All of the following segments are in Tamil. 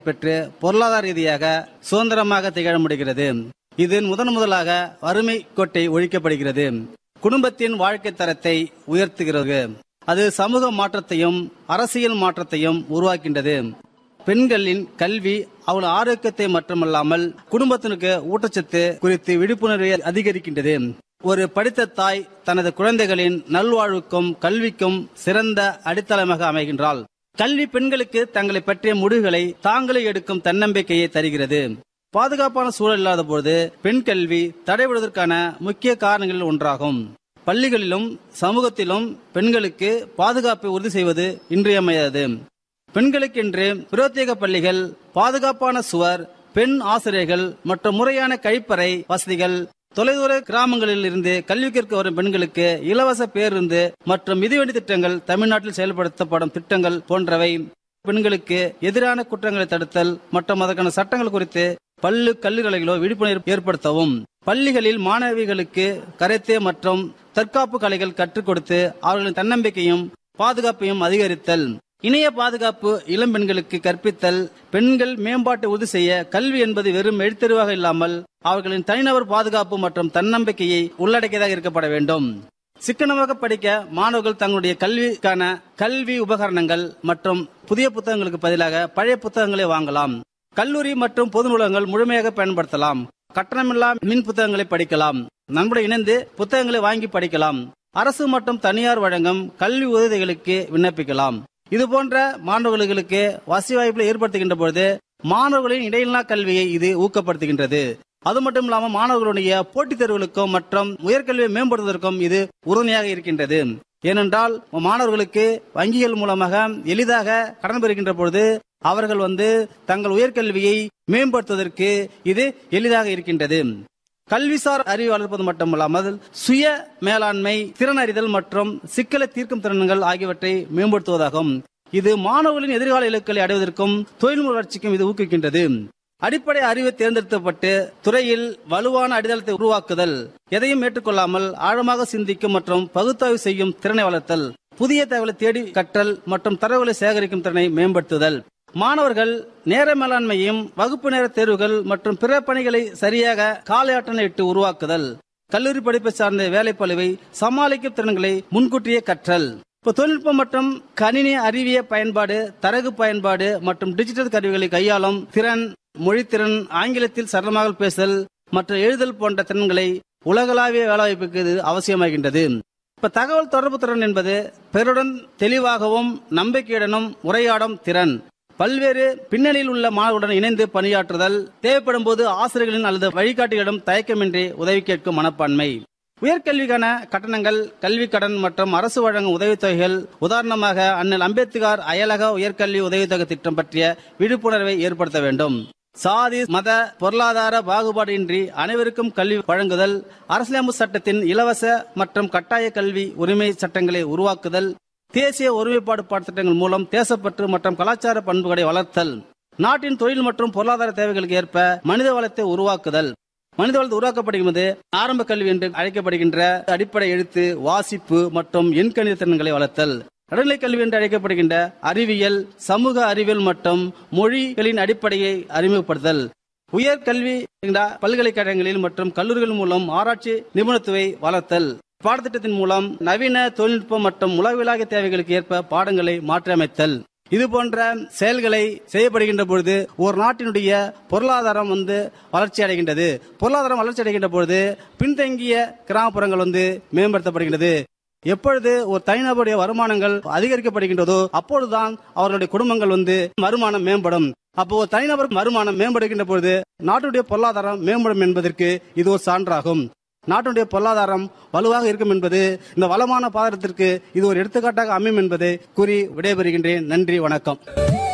பெற்று பொருளாதார ரீதியாக சுதந்திரமாக திகழ முடிகிறது இது முதன் முதலாக வறுமை கோட்டை ஒழிக்கப்படுகிறது குடும்பத்தின் வாழ்க்கை தரத்தை உயர்த்துகிறது அது சமூக மாற்றத்தையும் அரசியல் மாற்றத்தையும் உருவாக்கின்றது பெண்களின் கல்வி அவள் ஆரோக்கியத்தை மட்டுமல்லாமல் குடும்பத்தினருக்கு ஊட்டச்சத்து குறித்து விழிப்புணர்வை அதிகரிக்கின்றது ஒரு படித்த தாய் தனது குழந்தைகளின் நல்வாழ்வுக்கும் கல்விக்கும் சிறந்த அடித்தளமாக அமைகின்றாள் கல்வி பெண்களுக்கு தங்களை பற்றிய முடிவுகளை தாங்களே எடுக்கும் தன்னம்பிக்கையை தருகிறது பாதுகாப்பான சூழல் இல்லாத போது பெண் கல்வி தடைபடுவதற்கான முக்கிய காரணங்களில் ஒன்றாகும் பள்ளிகளிலும் சமூகத்திலும் பெண்களுக்கு பாதுகாப்பை உறுதி செய்வது இன்றியமையாதது பெண்களுக்கென்று பிரத்யேக பள்ளிகள் பாதுகாப்பான சுவர் பெண் ஆசிரியர்கள் மற்றும் முறையான கழிப்பறை வசதிகள் தொலைதூர கிராமங்களில் இருந்து கல்வி கற்க வரும் பெண்களுக்கு இலவச பேருந்து மற்றும் மிதிவண்டி திட்டங்கள் தமிழ்நாட்டில் செயல்படுத்தப்படும் திட்டங்கள் போன்றவை பெண்களுக்கு எதிரான குற்றங்களை தடுத்தல் மற்றும் அதற்கான சட்டங்கள் குறித்து பள்ளி கல்லூரிகளிலோ விழிப்புணர்வு ஏற்படுத்தவும் பள்ளிகளில் மாணவிகளுக்கு கரைத்தே மற்றும் தற்காப்பு கலைகள் கற்றுக் கொடுத்து அவர்களின் தன்னம்பிக்கையும் பாதுகாப்பையும் அதிகரித்தல் இணைய பாதுகாப்பு இளம் பெண்களுக்கு கற்பித்தல் பெண்கள் மேம்பாட்டை உறுதி செய்ய கல்வி என்பது வெறும் எழுத்தறிவாக இல்லாமல் அவர்களின் தனிநபர் பாதுகாப்பு மற்றும் தன்னம்பிக்கையை உள்ளடக்கியதாக இருக்கப்பட வேண்டும் சிக்கனமாக படிக்க மாணவர்கள் தங்களுடைய கல்விக்கான கல்வி உபகரணங்கள் மற்றும் புதிய புத்தகங்களுக்கு பதிலாக பழைய புத்தகங்களை வாங்கலாம் கல்லூரி மற்றும் பொது நூலகங்கள் முழுமையாக பயன்படுத்தலாம் கட்டணமில்லா மின் புத்தகங்களை படிக்கலாம் நம்முடைய இணைந்து புத்தகங்களை வாங்கி படிக்கலாம் அரசு மற்றும் தனியார் வழங்கும் கல்வி உதவிகளுக்கு விண்ணப்பிக்கலாம் இது போன்ற மாணவர்களுக்கு வசதி வாய்ப்புகளை ஏற்படுத்துகின்ற பொழுது மாணவர்களின் இடையில்லா கல்வியை இது ஊக்கப்படுத்துகின்றது அது மட்டும் இல்லாம மாணவர்களுடைய போட்டித் தேர்வுகளுக்கும் மற்றும் உயர்கல்வியை மேம்படுத்துவதற்கும் இது உறுதுணையாக இருக்கின்றது ஏனென்றால் மாணவர்களுக்கு வங்கிகள் மூலமாக எளிதாக கடன் பெறுகின்ற பொழுது அவர்கள் வந்து தங்கள் உயர்கல்வியை மேம்படுத்துவதற்கு இது எளிதாக இருக்கின்றது கல்விசார் அறிவு வளர்ப்பது மட்டுமல்லாமல் சுய மேலாண்மை திறனறிதல் மற்றும் சிக்கலை தீர்க்கும் திறன்கள் ஆகியவற்றை மேம்படுத்துவதாகும் இது மாணவர்களின் எதிர்கால இலக்குகளை அடைவதற்கும் தொழில் வளர்ச்சிக்கும் இது ஊக்குவிக்கின்றது அடிப்படை அறிவு தேர்ந்தெடுக்கப்பட்டு துறையில் வலுவான அடித்தளத்தை உருவாக்குதல் எதையும் ஏற்றுக்கொள்ளாமல் ஆழமாக சிந்திக்கும் மற்றும் பகுத்தாய்வு செய்யும் திறனை வளர்த்தல் புதிய தகவலை தேடி கற்றல் மற்றும் தரவுகளை சேகரிக்கும் திறனை மேம்படுத்துதல் மாணவர்கள் நேர மேலாண்மையும் வகுப்பு நேர தேர்வுகள் மற்றும் பிற பணிகளை சரியாக காலை இட்டு உருவாக்குதல் கல்லூரி படிப்பை சார்ந்த வேலைப்பளுவை சமாளிக்கும் திறன்களை முன்கூட்டியே கற்றல் இப்போ தொழில்நுட்பம் மற்றும் கணினி அறிவிய பயன்பாடு தரகு பயன்பாடு மற்றும் டிஜிட்டல் கருவிகளை கையாளும் திறன் மொழித்திறன் ஆங்கிலத்தில் சரளமாக பேசுதல் மற்றும் எழுதல் போன்ற திறன்களை உலகளாவிய வேலைவாய்ப்புக்கு இது அவசியமாகின்றது இப்ப தகவல் தொடர்பு திறன் என்பது பிறருடன் தெளிவாகவும் நம்பிக்கையுடனும் உரையாடும் திறன் பல்வேறு பின்னணியில் உள்ள மாணவர்களுடன் இணைந்து பணியாற்றுதல் தேவைப்படும் போது ஆசிரியர்களின் அல்லது வழிகாட்டிகளிடம் தயக்கமின்றி உதவி கேட்கும் மனப்பான்மை உயர்கல்விக்கான கட்டணங்கள் கல்வி கடன் மற்றும் அரசு வழங்கும் உதவித்தொகைகள் உதாரணமாக அண்ணல் அம்பேத்கர் அயலக உயர்கல்வி உதவித்தொகை திட்டம் பற்றிய விழிப்புணர்வை ஏற்படுத்த வேண்டும் சாதி மத பொருளாதார பாகுபாடு இன்றி அனைவருக்கும் கல்வி வழங்குதல் அரசியலமைப்பு சட்டத்தின் இலவச மற்றும் கட்டாய கல்வி உரிமை சட்டங்களை உருவாக்குதல் தேசிய ஒருமைப்பாடு பாடத்திட்டங்கள் மூலம் தேசப்பற்று மற்றும் கலாச்சார பண்புகளை வளர்த்தல் நாட்டின் தொழில் மற்றும் பொருளாதார தேவைகளுக்கு ஏற்ப மனித வளத்தை உருவாக்குதல் மனித வளத்தை உருவாக்கப்படுகிறது ஆரம்ப கல்வி என்று அழைக்கப்படுகின்ற அடிப்படை எழுத்து வாசிப்பு மற்றும் எண்கணித திறன்களை வளர்த்தல் நடுநிலை கல்வி என்று அழைக்கப்படுகின்ற அறிவியல் சமூக அறிவியல் மற்றும் மொழிகளின் அடிப்படையை அறிமுகப்படுத்தல் உயர்கல்வி பல்கலைக்கழகங்களில் மற்றும் கல்லூரிகள் மூலம் ஆராய்ச்சி நிபுணத்துவை வளர்த்தல் பாடத்திட்டத்தின் மூலம் நவீன தொழில்நுட்பம் மற்றும் உலகளாவிய தேவைகளுக்கு ஏற்ப பாடங்களை மாற்றியமைத்தல் இது போன்ற செயல்களை செய்யப்படுகின்ற பொழுது ஒரு நாட்டினுடைய பொருளாதாரம் வந்து வளர்ச்சி அடைகின்றது பொருளாதாரம் வளர்ச்சி அடைகின்ற பொழுது பின்தங்கிய கிராமப்புறங்கள் வந்து மேம்படுத்தப்படுகின்றது எப்பொழுது ஒரு தனிநபருடைய வருமானங்கள் அதிகரிக்கப்படுகின்றதோ அப்பொழுதுதான் அவர்களுடைய குடும்பங்கள் வந்து வருமானம் மேம்படும் அப்போ ஒரு தனிநபர் வருமானம் மேம்படுகின்ற பொழுது நாட்டுடைய பொருளாதாரம் மேம்படும் என்பதற்கு இது ஒரு சான்றாகும் நாட்டுடைய பொருளாதாரம் வலுவாக இருக்கும் என்பது இந்த வளமான பாதத்திற்கு இது ஒரு எடுத்துக்காட்டாக அமையும் என்பதை கூறி விடைபெறுகின்றேன் நன்றி வணக்கம்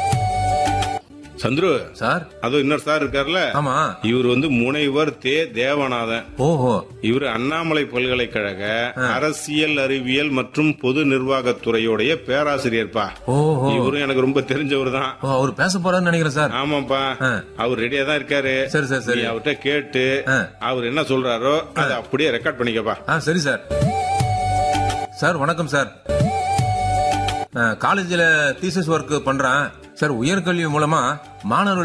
சந்துரு சார் அதுவும் இன்னொரு சார் இருக்கார்ல ஆமா இவர் வந்து முனைவர் தே தேவநாதன் ஓஹோ இவர் அண்ணாமலை பல்கலைக்கழக அரசியல் அறிவியல் மற்றும் பொது நிர்வாகத்துறையுடைய பேராசிரியர்ப்பா ஓஹோ இவரும் எனக்கு ரொம்ப தெரிஞ்சவர் தான் ஓ, அவர் பேச போறாருன்னு நினைக்கிறேன் சார் ஆமாப்பா ஆ. அவர் ரெடியா தான் இருக்காரு சரி சரி சரி நீ அவர்கிட்ட கேட்டு ஆ. அவர் என்ன சொல்றாரோ அதை அப்படியே ரெக்கார்ட் பண்ணிக்கப்பா ஆ சரி சார் சார் வணக்கம் சார் காலேஜில் தீசஸ் ஒர்க் பண்றேன் சார் உயர்கல்வி மூலமா மாணவர்கள்